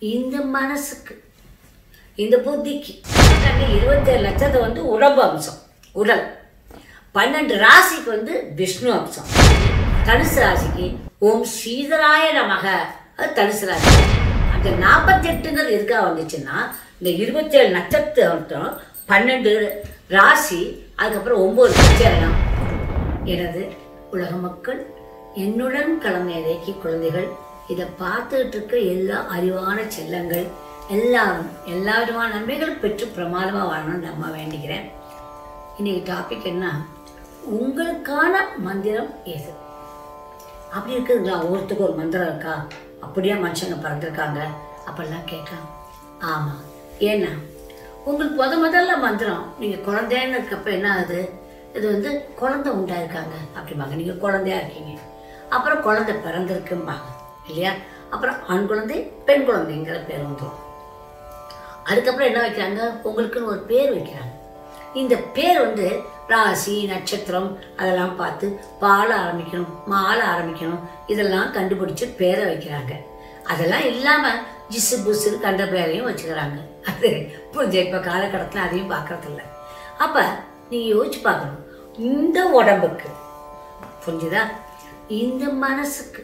இந்த மனசுக்கு இந்த புத்திக்கு இருபத்தேழு லட்சத்தை வந்து உடம்பு அம்சம் உடல் பன்னெண்டு ராசிக்கு வந்து விஷ்ணு அம்சம் தனுசு ராசிக்கு ஓம் ஸ்ரீதராய நமக அது தனுசு ராசி அந்த நாற்பத்தெட்டுங்கிறது எதுக்காக வந்துச்சுன்னா இந்த இருபத்தேழு நட்சத்திரம் பன்னெண்டு ராசி அதுக்கப்புறம் ஒம்பது நட்சத்திரம் எனது உலக மக்கள் என்னுடன் கலந்த இலக்கிய குழந்தைகள் இதை பார்த்துட்டு இருக்க எல்லா அறிவான செல்லங்கள் எல்லாரும் எல்லா விதமான நன்மைகளும் பெற்று பிரமாதமாக வாழணும்னு நம்ம வேண்டிக்கிறேன் இன்னைக்கு டாபிக் என்ன உங்களுக்கான மந்திரம் எது அப்படி இருக்குதுங்களா ஒவ்வொருத்துக்கும் ஒரு மந்திரம் இருக்கா அப்படியே மனுஷங்க பிறந்திருக்காங்க அப்படிலாம் கேட்கலாம் ஆமாம் ஏன்னா உங்களுக்கு முத முதல்ல மந்திரம் நீங்கள் குழந்தைன்னு இருக்கப்ப என்ன ஆகுது இது வந்து குழந்தை உண்டாயிருக்காங்க அப்படிம்பாங்க நீங்கள் குழந்தையா இருக்கீங்க அப்புறம் குழந்தை பிறந்திருக்கும்பாங்க இல்லையா அப்புறம் ஆண் குழந்தை பெண் குழந்தைங்கிற பேர் வந்துடும் அதுக்கப்புறம் என்ன வைக்கிறாங்க உங்களுக்குன்னு ஒரு பேர் வைக்கிறாங்க இந்த பேர் வந்து ராசி நட்சத்திரம் அதெல்லாம் பார்த்து பால ஆரம்பிக்கணும் மால ஆரம்பிக்கணும் இதெல்லாம் கண்டுபிடிச்சு பேரை வைக்கிறாங்க அதெல்லாம் இல்லாம ஜிசு புசு கண்ட பேரையும் வச்சுக்கிறாங்க அது புரிஞ்ச இப்ப காலகட்டத்தில் அதையும் பார்க்கறதில்ல அப்ப நீங்க யோசிச்சு பார்க்கணும் இந்த உடம்புக்கு புரிஞ்சுதா இந்த மனசுக்கு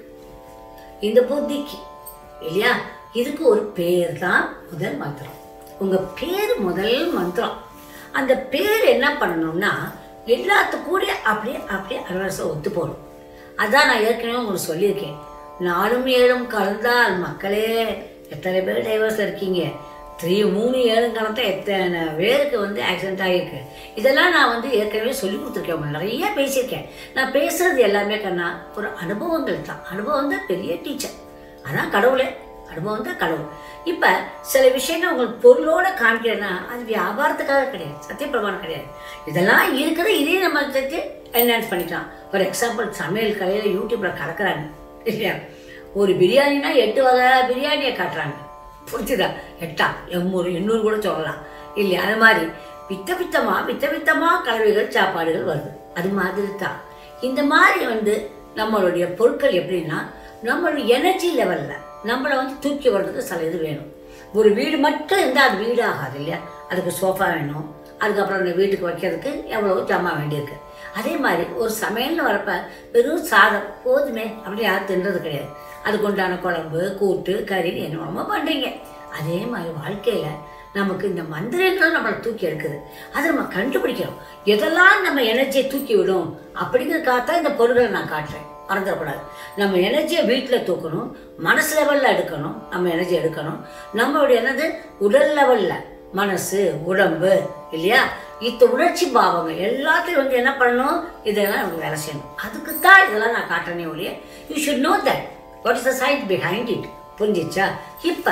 இந்த புத்திக்கு இல்லையா இதுக்கு ஒரு பேர் தான் முதல் மந்திரம் உங்க பேர் முதல் மந்திரம் அந்த பேர் என்ன பண்ணணும்னா எல்லாத்து கூட அப்படியே அப்படியே அரவரசம் ஒத்து போகணும் அதான் நான் ஏற்கனவே உங்களுக்கு சொல்லியிருக்கேன் நாலும் ஏழும் கலந்தால் மக்களே எத்தனை பேர் டைவர்ஸில் இருக்கீங்க த்ரீ மூணு ஏழும் கலந்தா எத்தனை பேருக்கு வந்து ஆக்சிடென்ட் ஆகியிருக்கு இதெல்லாம் நான் வந்து ஏற்கனவே சொல்லி கொடுத்துருக்கேன் உங்களுக்கு நிறைய பேசியிருக்கேன் நான் பேசுறது எல்லாமே கண்ணா ஒரு அனுபவங்கள் தான் அனுபவம் தான் பெரிய டீச்சர் அதான் கடவுளே அனுபவம் தான் கடவுள் இப்போ சில விஷயங்கள் உங்களுக்கு பொருளோட காமிக்கிறேன்னா அது வியாபாரத்துக்காக கிடையாது சத்தியப்பிரமாணம் கிடையாது இதெல்லாம் இருக்குது இதே நம்ம சேர்த்து என்ஹான்ஸ் பண்ணிக்கலாம் ஃபார் எக்ஸாம்பிள் சமையல் கலையில் யூடியூப்பில் கலக்குறாங்க இல்லையா ஒரு பிரியாணினா எட்டு வகை பிரியாணியை காட்டுறாங்க புரிஞ்சுதா எட்டா எண்ணூறு எண்ணூறு கூட சொல்லலாம் இல்லையா அது மாதிரி பித்த பித்தமா பித்த பித்தமா கலவைகள் சாப்பாடுகள் வருது அது மாதிரி தான் இந்த மாதிரி வந்து நம்மளுடைய பொருட்கள் எப்படின்னா நம்மளுடைய எனர்ஜி லெவல்ல நம்மளை வந்து தூக்கி வர்றதுக்கு சில இது வேணும் ஒரு வீடு மட்டும் இருந்தால் அது வீடு ஆகாது இல்லையா அதுக்கு சோஃபா வேணும் அதுக்கப்புறம் அந்த வீட்டுக்கு வைக்கிறதுக்கு எவ்வளோ ஜாமா வேண்டியிருக்கு அதே மாதிரி ஒரு சமையல்னு வரப்ப வெறும் சாதம் போதுமே அப்படி யாரும் தின்றது கிடையாது அதுக்கு உண்டான குழம்பு கூட்டு கறி என்னமோ பண்ணுறீங்க அதே மாதிரி வாழ்க்கையில் நமக்கு இந்த மந்திரங்கள் நம்மளை தூக்கி எடுக்குது அதை நம்ம கண்டுபிடிக்கிறோம் எதெல்லாம் நம்ம எனர்ஜியை தூக்கி விடும் அப்படிங்கிறதுக்காக தான் இந்த பொருட்களை நான் காட்டுறேன் மறந்துடக்கூடாது நம்ம எனர்ஜியை வீட்டில் தூக்கணும் மனசு லெவலில் எடுக்கணும் நம்ம எனர்ஜி எடுக்கணும் நம்மளுடைய என்னது உடல் லெவலில் மனசு உடம்பு இல்லையா இத்த உணர்ச்சி பாவங்கள் எல்லாத்தையும் வந்து என்ன பண்ணணும் இதெல்லாம் நமக்கு வேலை செய்யணும் அதுக்கு தான் இதெல்லாம் நான் காட்டுறேனே ஒழிய you should know that what is the side behind it புரிஞ்சிச்சா இப்போ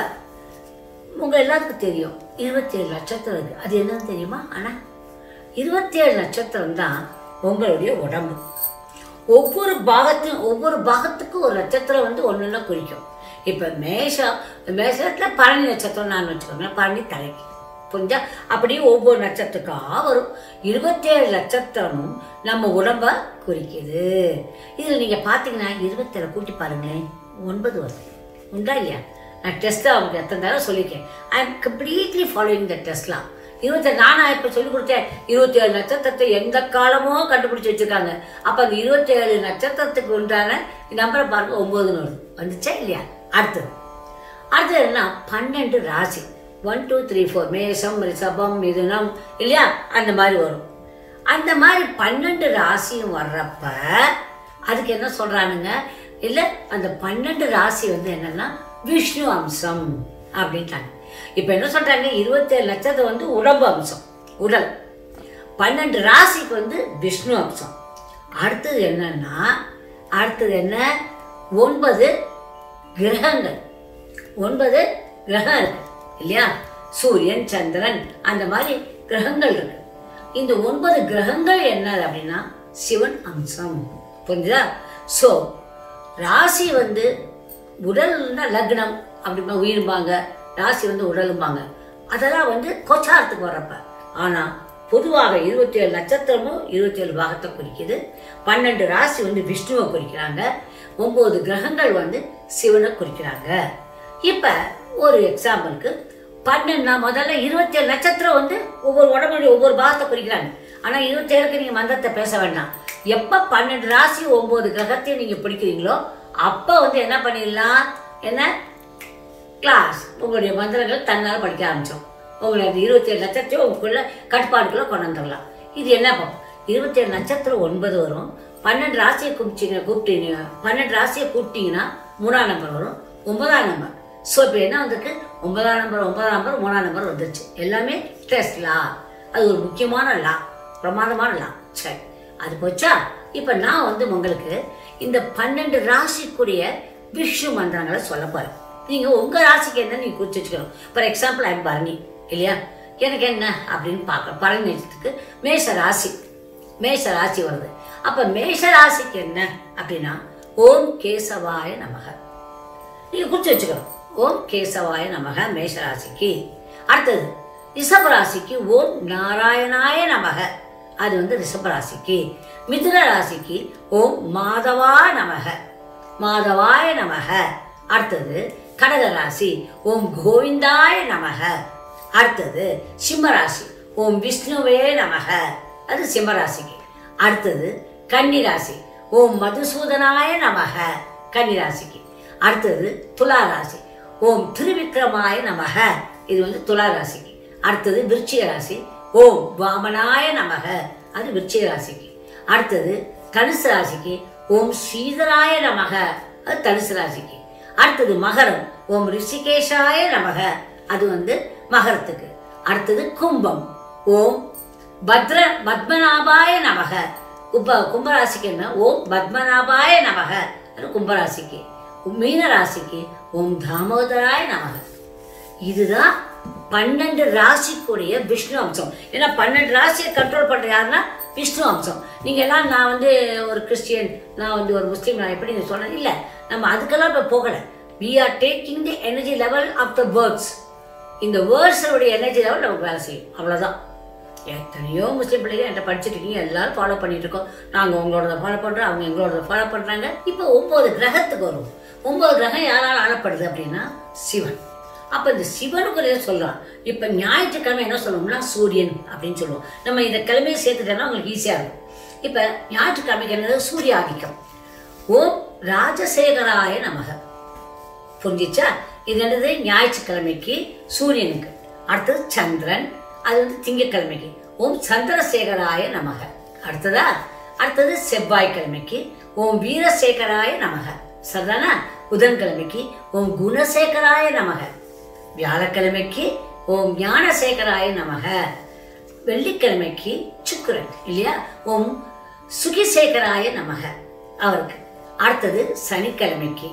உங்கள் எல்லாத்துக்கும் தெரியும் இருபத்தேழு நட்சத்திரம் இருக்கு அது என்னன்னு தெரியுமா ஆனால் இருபத்தேழு நட்சத்திரம் தான் உங்களுடைய உடம்பு ஒவ்வொரு பாகத்தையும் ஒவ்வொரு பாகத்துக்கும் ஒரு நட்சத்திரம் வந்து ஒன்று குறிக்கும் இப்போ மேஷம் மேஷத்தில் பரணி நட்சத்திரம் நான் வச்சுக்கோங்க பரணி தலைக்கு புரிஞ்சா அப்படியே ஒவ்வொரு நட்சத்திரக்கா வரும் இருபத்தேழு நட்சத்திரமும் நம்ம உடம்ப குறிக்குது இதில் நீங்கள் பார்த்தீங்கன்னா இருபத்தேழு கூட்டி பாருங்களேன் ஒன்பது வருது உண்டா இல்லையா நான் டெஸ்ட்டை அவங்க எத்தனை தடவை சொல்லியிருக்கேன் I am completely following the டெஸ்ட்லாம் இருபத்தி நானா இப்போ சொல்லி கொடுத்தேன் இருபத்தி ஏழு நட்சத்திரத்தை எந்த காலமோ கண்டுபிடிச்சி வச்சிருக்காங்க அப்போ அந்த இருபத்தி ஏழு நட்சத்திரத்துக்கு உண்டான நம்பரை பாருங்க ஒன்பதுன்னு வருது வந்துச்சா இல்லையா அடுத்தது அடுத்தது என்ன பன்னெண்டு ராசி ஒன் டூ த்ரீ ஃபோர் மேஷம் ரிஷபம் மிதுனம் இல்லையா அந்த மாதிரி வரும் அந்த மாதிரி பன்னெண்டு ராசியும் வர்றப்ப அதுக்கு என்ன சொல்றானுங்க இல்ல அந்த பன்னெண்டு ராசி வந்து என்னன்னா விஷ்ணு அம்சம் அப்படின்ட்டாங்க இப்ப என்ன சொல்றாங்க இருபத்தேழு நட்சத்திரம் வந்து உடம்பு அம்சம் உடல் பன்னெண்டு ராசிக்கு வந்து விஷ்ணு அம்சம் அடுத்தது என்னன்னா அடுத்தது என்ன ஒன்பது கிரகங்கள் ஒன்பது கிரகம் இருக்கு இல்லையா சூரியன் சந்திரன் அந்த மாதிரி கிரகங்கள் இருக்கு இந்த ஒன்பது கிரகங்கள் என்ன அப்படின்னா சிவன் அம்சம் புரிஞ்சுதா ஸோ ராசி வந்து உடல்னா லக்னம் அப்படிமா உயிரும்பாங்க ராசி வந்து உடலும்பாங்க அதெல்லாம் வந்து கோச்சாரத்துக்கு வர்றப்ப ஆனா பொதுவாக இருபத்தி ஏழு நட்சத்திரமும் இருபத்தி ஏழு பாகத்தை குறிக்குது பன்னெண்டு ராசி வந்து விஷ்ணுவை குறிக்கிறாங்க ஒன்பது கிரகங்கள் வந்து சிவனை குறிக்கிறாங்க இப்ப ஒரு எக்ஸாம்பிளுக்கு பன்னெண்டு நான் முதல்ல இருபத்தேழு நட்சத்திரம் வந்து ஒவ்வொரு உடம்புடைய ஒவ்வொரு பாகத்தை குறிக்கிறாங்க ஆனா இருபத்தேழுக்கு நீங்க மந்திரத்தை பேச வேண்டாம் எப்ப பன்னெண்டு ராசி ஒன்பது கிரகத்தையும் நீங்க பிடிக்கிறீங்களோ அப்ப வந்து என்ன பண்ணிடலாம் என்ன கிளாஸ் உங்களுடைய மந்திரங்கள் தன்னால் படிக்க ஆரம்பிச்சோம் உங்களுடைய அந்த இருபத்தேழு நட்சத்திரம் உங்களுக்குள்ள கட்டுப்பாடுக்குள்ள கொண்டு வந்துடலாம் இது என்ன பார்ப்போம் இருபத்தேழு நட்சத்திரம் ஒன்பது வரும் பன்னெண்டு ராசியை கூப்பிட்டீங்க கூப்பிட்டீங்க பன்னெண்டு ராசியை கூப்பிட்டீங்கன்னா மூணாம் நம்பர் வரும் ஒன்பதாம் நம்பர் ஸோ இப்போ என்ன வந்திருக்கு ஒன்பதாம் நம்பர் ஒன்பதாம் நம்பர் மூணாம் நம்பர் வந்துருச்சு எல்லாமே டெஸ்ட் லா அது ஒரு முக்கியமான லா பிரமாதமான லா சரி அது போச்சா இப்போ நான் வந்து உங்களுக்கு இந்த பன்னெண்டு ராசிக்குரிய விஷ்ணு மந்திரங்களை சொல்ல போறேன் நீங்க உங்க ராசிக்கு என்ன நீங்க குறிச்சு வச்சுக்கணும் ஃபார் எக்ஸாம்பிள் ஐம் பரணி இல்லையா எனக்கு என்ன அப்படின்னு பார்க்கலாம் பரணி நட்சத்திரத்துக்கு மேஷ ராசி மேஷ ராசி வருது அப்ப மேஷ ராசிக்கு என்ன அப்படின்னா ஓம் கேசவாய நமக நீங்க குறிச்சு வச்சுக்கணும் ஓம் கேசவாய நமக மேஷ ராசிக்கு அடுத்தது ரிஷப ராசிக்கு ஓம் நாராயணாய நமக அது வந்து ரிஷப ராசிக்கு மிதுன ராசிக்கு ஓம் மாதவா நமக மாதவாய நமக அடுத்தது கடக ராசி ஓம் கோவிந்தாய நமக அடுத்தது சிம்ம ராசி ஓம் விஷ்ணுவே நமக அது சிம்ம ராசிக்கு அடுத்தது கன்னி ராசி ஓம் மதுசூதனாய நமக கன்னி ராசிக்கு அடுத்தது துலா ராசி ஓம் திருவிக்ரமாய நமக இது வந்து துலா ராசிக்கு அடுத்தது விருச்சிக ராசி ஓம் வாமனாய நமக அது விருச்சிக ராசிக்கு அடுத்தது தனுசு ராசிக்கு ஓம் ஸ்ரீதராய நமக அது தனுசு ராசிக்கு அடுத்தது மகரம் ஓம் ரிஷிகேஷாய நமக அது வந்து மகரத்துக்கு அடுத்தது கும்பம் ஓம் பத்ர பத்மநாபாய நமக கும்ப கும்பராசிக்கு என்ன ஓம் பத்மநாபாய நமக அது கும்பராசிக்கு மீன ராசிக்கு ஓம் தாமோதராய நமக இதுதான் பன்னெண்டு ராசிக்குரிய விஷ்ணு அம்சம் ஏன்னா பன்னெண்டு ராசியை கண்ட்ரோல் பண்ற யாருன்னா விஷ்ணு அம்சம் நீங்க எல்லாம் நான் வந்து ஒரு கிறிஸ்டியன் நான் வந்து ஒரு முஸ்லீம் நான் எப்படி நீங்க சொன்னது இல்ல நம்ம அதுக்கெல்லாம் இப்ப போகல we are talking the energy level of the words இந்த வேர்ட்ஸோடைய எனர்ஜி லெவல் நமக்கு வேலை செய்யும் அவ்வளவுதான் எத்தனையோ முஸ்லீம் பிள்ளைங்க என்கிட்ட படிச்சுட்டு இருக்கீங்க எல்லாரும் ஃபாலோ பண்ணிட்டு இருக்கோம் நாங்கள் உங்களோட ஃபாலோ பண்ணுறோம் அவங்க எங்களோட ஃபாலோ பண்ணுறாங்க இப்போ ஒன்பது கிரகத்துக்கு வரும் ஒன்பது கிரகம் யாரால் ஆளப்படுது அப்படின்னா சிவன் அப்போ இந்த சிவனுக்கு ஒரு சொல்கிறான் இப்போ ஞாயிற்றுக்கிழமை என்ன சொல்லுவோம்னா சூரியன் அப்படின்னு சொல்லுவோம் நம்ம இந்த கிழமையை சேர்த்துட்டோம்னா உங்களுக்கு ஈஸியாக இருக்கும் இப்போ ஞாயிற்றுக்கிழமைக்கு என்னது சூரிய ஆதிக்கம் ஓம் ராஜசேகராய நமக புரிஞ்சிச்சா இது என்னது ஞாயிற்றுக்கிழமைக்கு சூரியனுக்கு அடுத்தது சந்திரன் அது வந்து திங்கட்கிழமைக்கு ஓம் சந்திரசேகராய நமக அடுத்ததா அடுத்தது செவ்வாய்க்கிழமைக்கு ஓம் வீரசேகராய நமக சரிதானா புதன்கிழமைக்கு ஓம் குணசேகராய நமக வியாழக்கிழமைக்கு ஓம் ஞானசேகராய நமக வெள்ளிக்கிழமைக்கு சுக்கிரன் இல்லையா ஓம் சுகிசேகராய நமக அவருக்கு அடுத்தது சனிக்கிழமைக்கு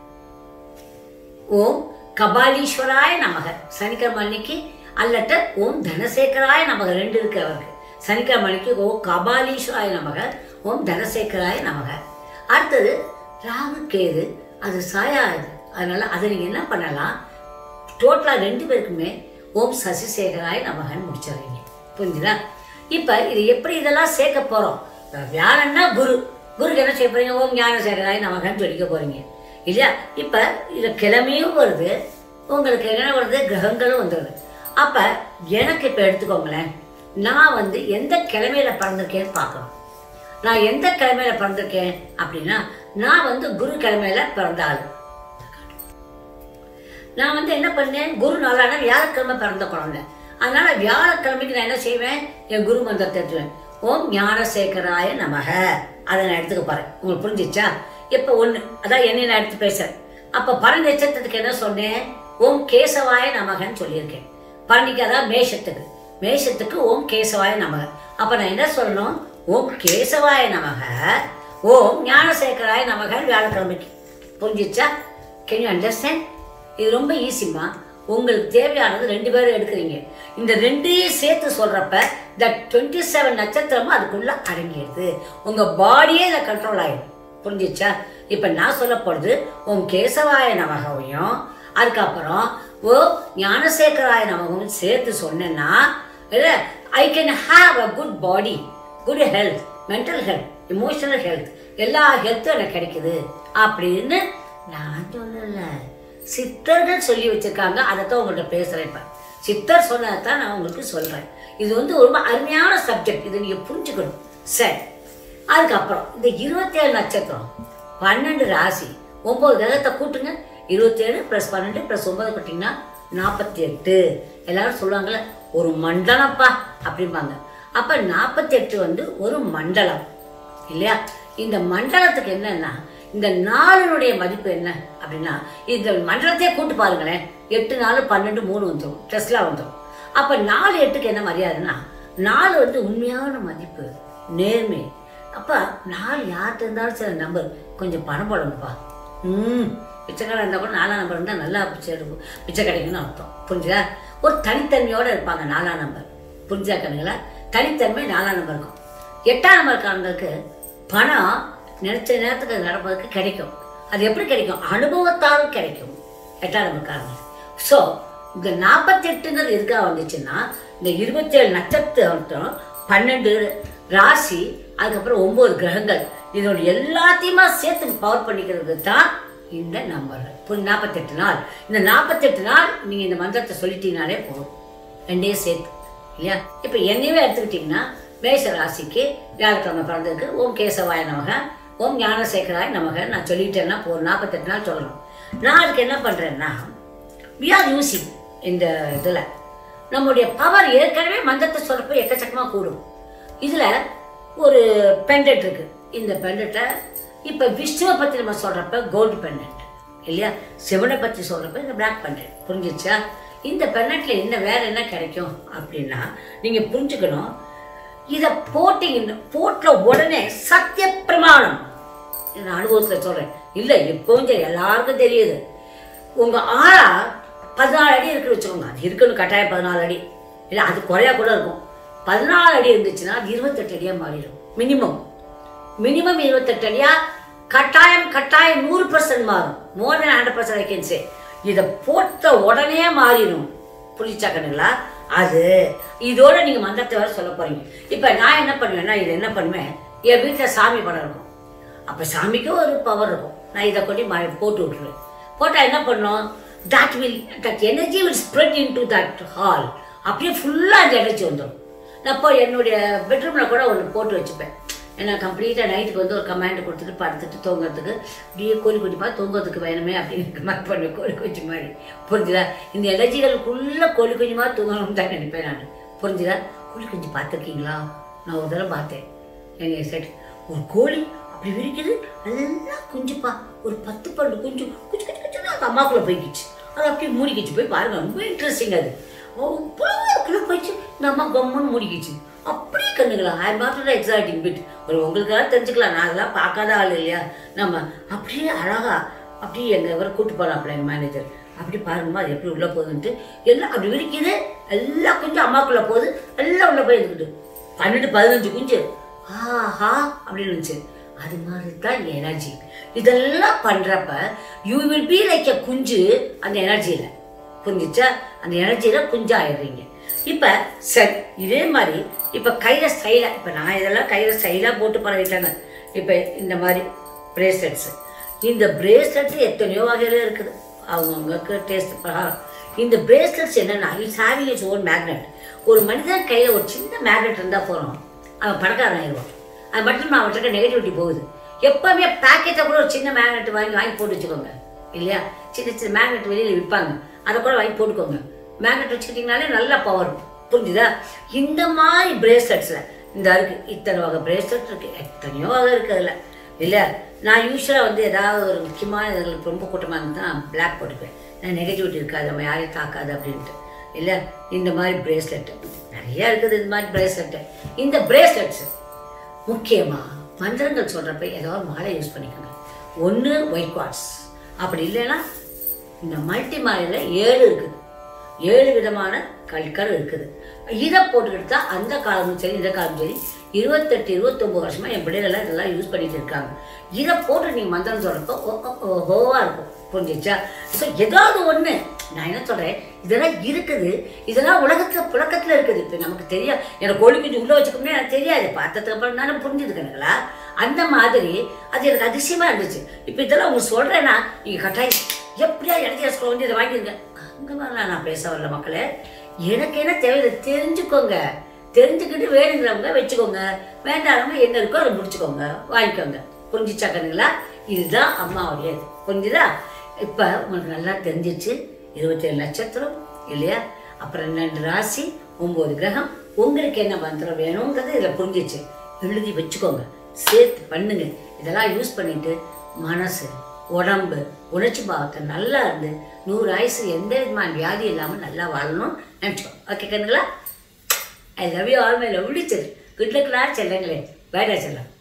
ஓம் கபாலீஸ்வராய நமக சனிக்கிழமை அன்னைக்கு அல்லட்ட ஓம் தனசேகராய நமக ரெண்டு இருக்கு அவருக்கு சனிக்கிழமை அன்னைக்கு ஓம் கபாலீஸ்வராய நமக ஓம் தனசேகராய நமக அடுத்தது ராகு கேது அது சாயாது அதனால அதை நீங்க என்ன பண்ணலாம் டோட்டலா ரெண்டு பேருக்குமே ஓம் சசிசேகராய நமகன்னு முடிச்சிடுறீங்க புரிஞ்சுதா இப்ப இது எப்படி இதெல்லாம் சேர்க்க போறோம் இப்ப வியாழன்னா குரு குருக்கு என்ன செய்ய போறீங்க ஓம் ஞானசேகராய நமகன்னு சொல்லிக்க போறீங்க இல்லையா இப்ப இது கிழமையும் வருது உங்களுக்கு என்ன வருது கிரகங்களும் வந்துடுது அப்ப எனக்கு இப்ப எடுத்துக்கோங்களேன் நான் வந்து எந்த கிழமையில பிறந்திருக்கேன்னு பார்க்கணும் நான் எந்த கிழமையில பிறந்திருக்கேன் அப்படின்னா நான் வந்து குரு கிழமையில பிறந்த ஆளு நான் வந்து என்ன பண்ணேன் குரு நாளான வியாழக்கிழமை பிறந்த குழந்தை அதனால வியாழக்கிழமைக்கு நான் என்ன செய்வேன் என் குரு மந்திரத்தை எடுத்துவேன் ஓம் ஞானசேகராய நமக அதை நான் எடுத்துக்க போறேன் உங்களுக்கு புரிஞ்சிச்சா இப்ப ஒண்ணு அதான் என்னை நான் எடுத்து பேசுறேன் அப்ப பர நட்சத்திரத்துக்கு என்ன சொன்னேன் ஓம் கேசவாய நமகன்னு சொல்லியிருக்கேன் பரணிக்கு அதான் மேஷத்துக்கு மேஷத்துக்கு ஓம் கேசவாய நமக அப்ப நான் என்ன சொல்லணும் ஓம் கேசவாய நமக ஓம் ஞானசேகராய நமக வியாழக்கிழமைக்கு புரிஞ்சிச்சா கேன் யூ அண்டர்ஸ்டாண்ட் இது ரொம்ப ஈஸிமா உங்களுக்கு தேவையானது ரெண்டு பேரும் எடுக்கிறீங்க இந்த ரெண்டையும் சேர்த்து சொல்றப்ப இந்த டுவெண்ட்டி செவன் நட்சத்திரமும் அதுக்குள்ள அடங்கிடுது உங்க பாடியே இதை கண்ட்ரோல் ஆயிடும் புரிஞ்சிச்சா இப்ப நான் சொல்ல போறது உன் கேசவாய நமகவையும் அதுக்கப்புறம் ஓ ஞானசேகராய நமகவும் சேர்த்து சொன்னேன்னா I can have a good body good health mental health emotional health எல்லா ஹெல்த்தும் எனக்கு கிடைக்குது அப்படின்னு நான் சொல்லல சித்தர்கள் சொல்லி வச்சிருக்காங்க அதை தான் உங்கள்கிட்ட பேசுகிறேன் இப்போ சித்தர் சொன்னதை தான் நான் உங்களுக்கு சொல்கிறேன் இது வந்து ரொம்ப அருமையான சப்ஜெக்ட் இதை நீங்கள் புரிஞ்சுக்கணும் சரி அதுக்கப்புறம் இந்த இருபத்தேழு நட்சத்திரம் பன்னெண்டு ராசி ஒம்பது கிரகத்தை கூட்டுங்க இருபத்தேழு ப்ளஸ் பன்னெண்டு ப்ளஸ் ஒன்பது கூட்டிங்கன்னா நாற்பத்தி எட்டு எல்லாரும் சொல்லுவாங்கல்ல ஒரு மண்டலம்ப்பா அப்படிம்பாங்க அப்போ நாற்பத்தி எட்டு வந்து ஒரு மண்டலம் இல்லையா இந்த மண்டலத்துக்கு என்னன்னா இந்த நாளினுடைய மதிப்பு என்ன அப்படின்னா இந்த மண்டலத்தையே கூட்டு பாருங்களேன் எட்டு நாலு பன்னெண்டு மூணு வந்துடும் டெஸ்லா வந்துடும் அப்போ நாலு எட்டுக்கு என்ன மரியாதைன்னா நாலு வந்து உண்மையான மதிப்பு நேர்மை அப்போ நாலு யார்கிட்ட இருந்தாலும் சில நம்பர் கொஞ்சம் பணம் போடணும்ப்பா ம் பிச்சைக்காரன் இருந்தால் கூட நாலாம் நம்பர் இருந்தால் நல்லா பிச்சை எடுக்கும் பிச்சை கிடைக்கும்னு அர்த்தம் புரிஞ்சுதா ஒரு தனித்தன்மையோடு இருப்பாங்க நாலாம் நம்பர் புரிஞ்சா கண்ணுங்களா தனித்தன்மை நாலாம் நம்பர் இருக்கும் எட்டாம் நம்பர்காரங்களுக்கு பணம் நினைச்ச நேரத்துக்கு அது நடப்பதற்கு கிடைக்கும் அது எப்படி கிடைக்கும் அனுபவத்தால் கிடைக்கும் எட்டாம் நம்பர்காரங்க ஸோ இந்த நாற்பத்தெட்டுங்கிறது எதுக்காக வந்துச்சுன்னா இந்த இருபத்தேழு நட்சத்திரம் பன்னெண்டு ராசி அதுக்கப்புறம் ஒன்பது கிரகங்கள் இதோட எல்லாத்தையுமா சேர்த்து பவர் பண்ணிக்கிறது தான் இந்த நம்பர் இப்போ நாற்பத்தெட்டு நாள் இந்த நாற்பத்தெட்டு நாள் நீங்கள் இந்த மந்திரத்தை சொல்லிட்டீங்கனாலே போதும் ரெண்டே சேர்த்து இல்லையா இப்போ என்னையவே எடுத்துக்கிட்டிங்கன்னா மேஷ ராசிக்கு வியாழக்கிழமை பிறந்ததுக்கு ஓம் கேசவாய நமக ஓம் ஞானசேகராய் நமக நான் சொல்லிட்டேன்னா ஒரு நாற்பத்தெட்டு நாள் சொல்லணும் நான் அதுக்கு என்ன பண்ணுறேன்னா வி ஆர் யூசிங் இந்த இதில் நம்முடைய பவர் ஏற்கனவே மந்திரத்தை சொல்கிறப்ப எக்கச்சக்கமாக கூடும் இதில் ஒரு பெண்டட் இருக்கு இந்த பெண்டட்டை இப்போ விஷ்ணுவை பற்றி நம்ம சொல்கிறப்ப கோல்டு பெண்டன்ட் இல்லையா சிவனை பற்றி சொல்கிறப்ப இந்த பிளாக் பெண்டன்ட் புரிஞ்சிச்சா இந்த பெண்டன்ட்ல என்ன வேற என்ன கிடைக்கும் அப்படின்னா நீங்கள் புரிஞ்சுக்கணும் இதை போட்டிங்க போட்ட உடனே சத்திய பிரமாணம் இது நான் அனுபவத்தில் சொல்கிறேன் இல்லை எப்பவும் சரி எல்லாருக்கும் தெரியுது உங்கள் ஆளா பதினாலு அடி இருக்கு வச்சுக்கோங்க அது இருக்குன்னு கட்டாயம் பதினாலு அடி இல்லை அது குறையா கூட இருக்கும் பதினாலு அடி இருந்துச்சுன்னா அது இருபத்தெட்டு அடியாக மாறிடும் மினிமம் மினிமம் இருபத்தெட்டு அடியா கட்டாயம் கட்டாயம் நூறு பர்சன்ட் மாறும் more then hundred percent I can say இதை போட்ட உடனே மாறிடும் புரிச்சா கண்ணுங்களா அது இதோட நீங்க மந்திரத்தை வேற சொல்ல போறீங்க இப்ப நான் என்ன பண்ணுவேன்னா இது என்ன பண்ணுவேன் என் வீட்டுல சாமி படம் இருக்கும் அப்ப சாமிக்கும் ஒரு பவர் இருக்கும் நான் இதை கொண்டு ம- போட்டு விட்டுருவேன் போட்டா என்ன பண்ணும் that will that energy will spread into that hall அப்படியே ஃபுல்லாக அந்த எனர்ஜி வந்துடும் நான் இப்போ என்னுடைய பெட்ரூமில் கூட ஒன்று போட்டு வச்சுப்பேன் ஏன்னா கம்ப்ளீட்டாக நைட்டுக்கு வந்து ஒரு கமாண்ட் கொடுத்துட்டு படுத்துட்டு தூங்குறதுக்கு அப்படியே கோழி குட்டிப்பா தூங்குறதுக்கு வேணுமே அப்படின்னு மாதிரி பண்ணுவேன் கோழி குஞ்சு மாதிரி புரிஞ்சுதா இந்த எனர்ஜிகளுக்குள்ள கோழி குஞ்சுமா தூங்கணும்னு தான் நினைப்பேன் நான் புரிஞ்சுதா கோழி குஞ்சு பார்த்துருக்கீங்களா நான் ஒரு தடவை பார்த்தேன் என்னைய செட் ஒரு கோழி அப்படி விரிக்குது எல்லாம் குஞ்சுப்பா ஒரு பத்து பன்னெண்டு குஞ்சு குஞ்சு குஞ்சு குஞ்சு அந்த அம்மாக்குள்ள போய்க்கிச்சு அது அப்படியே மூடிக்கிச்சு போய் பாருங்க ரொம்ப இன்ட்ரெஸ்டிங் அது அவ்வளோ போயிடுச்சு இந்த அம்மா கம்முன்னு மூடிக்கிச்சு அப்படியே கண்ணுங்களா ஐ நாட் எக்ஸாக்டிங் பிட் ஒரு உங்களுக்காக தெரிஞ்சுக்கலாம் நான் அதெல்லாம் பார்க்காத ஆள் இல்லையா நம்ம அப்படியே அழகா அப்படியே எங்க இவரை கூட்டு போறாப்புல எங்க மேனேஜர் அப்படி பாருங்கம்மா அது எப்படி உள்ள போகுதுன்ட்டு எல்லாம் அப்படி விரிக்குது எல்லா குஞ்சும் அம்மாக்குள்ள போகுது எல்லாம் உள்ள போய் இருந்துக்கிட்டு பன்னெண்டு பதினஞ்சு குஞ்சு ஆஹா அப்படின்னு இருந்துச்சு அது மாதிரி தான் எனர்ஜி இதெல்லாம் பண்றப்ப you will be like a குஞ்சு அந்த எனர்ஜியில் புரிஞ்சிச்சா அந்த எனர்ஜியில குஞ்சா ஆயிடுறீங்க இப்ப சரி இதே மாதிரி இப்ப கையில ஸ்டைலா இப்ப நான் இதெல்லாம் கையில ஸ்டைலா போட்டு பழகிட்டேங்க இப்ப இந்த மாதிரி பிரேஸ்லெட்ஸ் இந்த பிரேஸ்லெட்ஸ் எத்தனையோ வகையில இருக்குது அவங்கவுங்களுக்கு டேஸ்ட் பிரகாரம் இந்த பிரேஸ்லெட்ஸ் என்னன்னா it's having its own magnet ஒரு மனிதன் கையில ஒரு சின்ன மேக்னெட் இருந்தா போறோம் அவன் பணக்காரன் ஆயிடுவான் அது மட்டும் அவன்கிட்ட நெகட்டிவிட்டி போகுது எப்பவுமே பேக்கெட்டை கூட ஒரு சின்ன மேக்னெட் வாங்கி வாங்கி போட்டு வச்சுக்கோங்க இல்லையா சின்ன சின்ன மேக்னெட் வெளியில் விற்பாங்க அதை கூட வாங்கி போட்டுக்கோங்க மேக்னெட் வச்சுக்கிட்டிங்கனாலே நல்ல பவர் புரிஞ்சுதா இந்த மாதிரி பிரேஸ்லெட்ஸில் இந்த இருக்கு இத்தனை வகை பிரேஸ்லெட் இருக்கு எத்தனையோ வகை இருக்கு அதில் இல்லையா நான் யூஸ்வலாக வந்து ஏதாவது ஒரு முக்கியமான இதுகளுக்கு ரொம்ப கூட்டமாக இருந்தால் நான் பிளாக் போட்டுக்குவேன் நான் நெகட்டிவிட்டி இருக்காது நம்ம யாரையும் தாக்காது அப்படின்ட்டு இல்லை இந்த மாதிரி பிரேஸ்லெட்டு நிறைய இருக்குது இந்த மாதிரி பிரேஸ்லெட்டு இந்த பிரேஸ்லெட்ஸு முக்கியமாக மந்திரங்கள் சொல்கிறப்ப ஏதாவது மாலை யூஸ் பண்ணிக்கோங்க ஒன்று ஒயிட் குவாட்ஸ் அப்படி இல்லைன்னா இந்த மல்டி மாலையில் ஏழு இருக்குது ஏழு விதமான கல்கர் இருக்குது இதை போட்டுக்கிட்டு தான் அந்த காலமும் சரி இந்த காலமும் சரி இருபத்தெட்டு இருபத்தொம்பது வருஷமா என் பிள்ளைகள்லாம் இதெல்லாம் யூஸ் பண்ணிட்டு இருக்காங்க இதை போட்டு நீங்கள் மந்திரம் சொல்கிறப்போ ஓவா இருக்கும் புரிஞ்சிச்சா ஸோ ஏதாவது ஒன்று நான் என்ன சொல்கிறேன் இதெல்லாம் இருக்குது இதெல்லாம் உலகத்தில் புழக்கத்தில் இருக்குது இப்போ நமக்கு தெரியாது எனக்கு கோழி குஞ்சு உள்ளே வச்சுக்கோமே எனக்கு தெரியாது பார்த்ததுக்கு அப்புறம் தானே புரிஞ்சுதுக்கணுங்களா அந்த மாதிரி அது எனக்கு அதிசயமாக இருந்துச்சு இப்போ இதெல்லாம் உங்களுக்கு சொல்கிறேன்னா நீங்கள் கட்டாயம் எப்படியா இடத்தைய சொல்ல வந்து இதை வாங்கிருங்க அங்கே வரலாம் நான் பேச வரல மக்களே எனக்கு என்ன தேவை தெரிஞ்சுக்கோங்க தெரிஞ்சுக்கிட்டு வேணுங்கிறவங்க வச்சுக்கோங்க வேண்டாதவங்க என்ன இருக்கோ அதை முடிச்சுக்கோங்க வாங்கிக்கோங்க புரிஞ்சிச்சா கண்ணுங்களா இதுதான் அம்மாவுடைய இது புரிஞ்சுதா இப்போ உங்களுக்கு நல்லா தெரிஞ்சிச்சு இருபத்தேழு நட்சத்திரம் இல்லையா அப்புறம் ரெண்டு ராசி ஒம்பது கிரகம் உங்களுக்கு என்ன மந்திரம் வேணுங்கிறது இதில் புரிஞ்சிச்சு எழுதி வச்சுக்கோங்க சேர்த்து பண்ணுங்க இதெல்லாம் யூஸ் பண்ணிட்டு மனசு உடம்பு உணர்ச்சி பாவத்தை நல்லா இருந்து நூறு ஆயுசு எந்த விதமான வியாதி இல்லாமல் நல்லா வாழணும்னு நினச்சிக்கோங்க ஓகே கண்ணுங்களா I love you all my love செல் குட் லக்லா செல்லங்களே வேடா செல்லம்